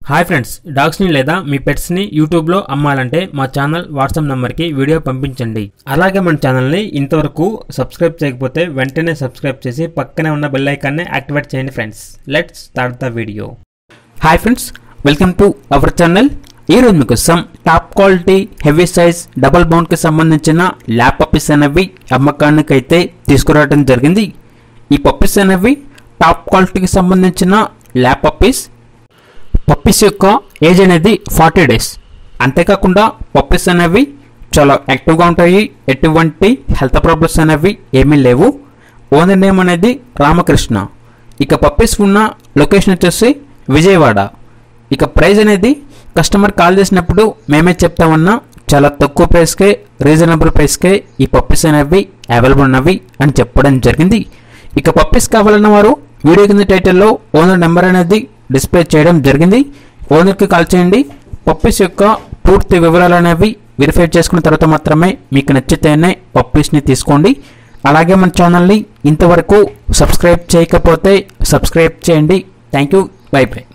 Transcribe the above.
hi friends డాగ్స్ని లేదా మీ పెట్స్ని యూట్యూబ్లో అమ్మాలంటే మా ఛానల్ వాట్సాప్ నెంబర్కి వీడియో పంపించండి అలాగే మన ఛానల్ని ఇంతవరకు సబ్స్క్రైబ్ చేయకపోతే వెంటనే సబ్స్క్రైబ్ చేసి పక్కనే ఉన్న బెల్ ఐకాన్ని యాక్టివేట్ చేయండి friends let's start the video hi friends welcome to our channel ఈరోజు మీకు some top quality heavy size double బౌండ్కి సంబంధించిన ల్యాప్ పప్పీస్ అనేవి అమ్మకానికి అయితే తీసుకురావడం జరిగింది ఈ పప్పీస్ అనేవి టాప్ క్వాలిటీకి సంబంధించిన ల్యాప్ పప్పీస్ పప్పీస్ యొక్క ఏజ్ అనేది ఫార్టీ డేస్ అంతేకాకుండా పప్పీస్ అనేవి చాలా యాక్టివ్గా ఉంటాయి ఎటువంటి హెల్త్ ప్రాబ్లమ్స్ అనేవి ఏమీ లేవు ఓనర్ నేమ్ అనేది రామకృష్ణ ఇక పప్పీస్ ఉన్న లొకేషన్ వచ్చేసి విజయవాడ ఇక ప్రైస్ అనేది కస్టమర్ కాల్ చేసినప్పుడు మేమే చెప్తామన్నా చాలా తక్కువ ప్రైస్కే రీజనబుల్ ప్రైస్కే ఈ పప్పీస్ అనేవి అవైలబుల్ ఉన్నవి అని చెప్పడం జరిగింది ఇక పప్పీస్ కావాలన్న వారు వీడియో కింద టైటిల్లో ఓనర్ నెంబర్ అనేది డిస్ప్లే చేయడం జరిగింది ఓనర్కి కాల్ చేయండి పప్పీస్ యొక్క పూర్తి వివరాలు అనేవి వెరిఫై చేసుకున్న తర్వాత మాత్రమే మీకు నచ్చితేనే పప్పీస్ని తీసుకోండి అలాగే మన ఛానల్ని ఇంతవరకు సబ్స్క్రైబ్ చేయకపోతే సబ్స్క్రైబ్ చేయండి థ్యాంక్ యూ బై బై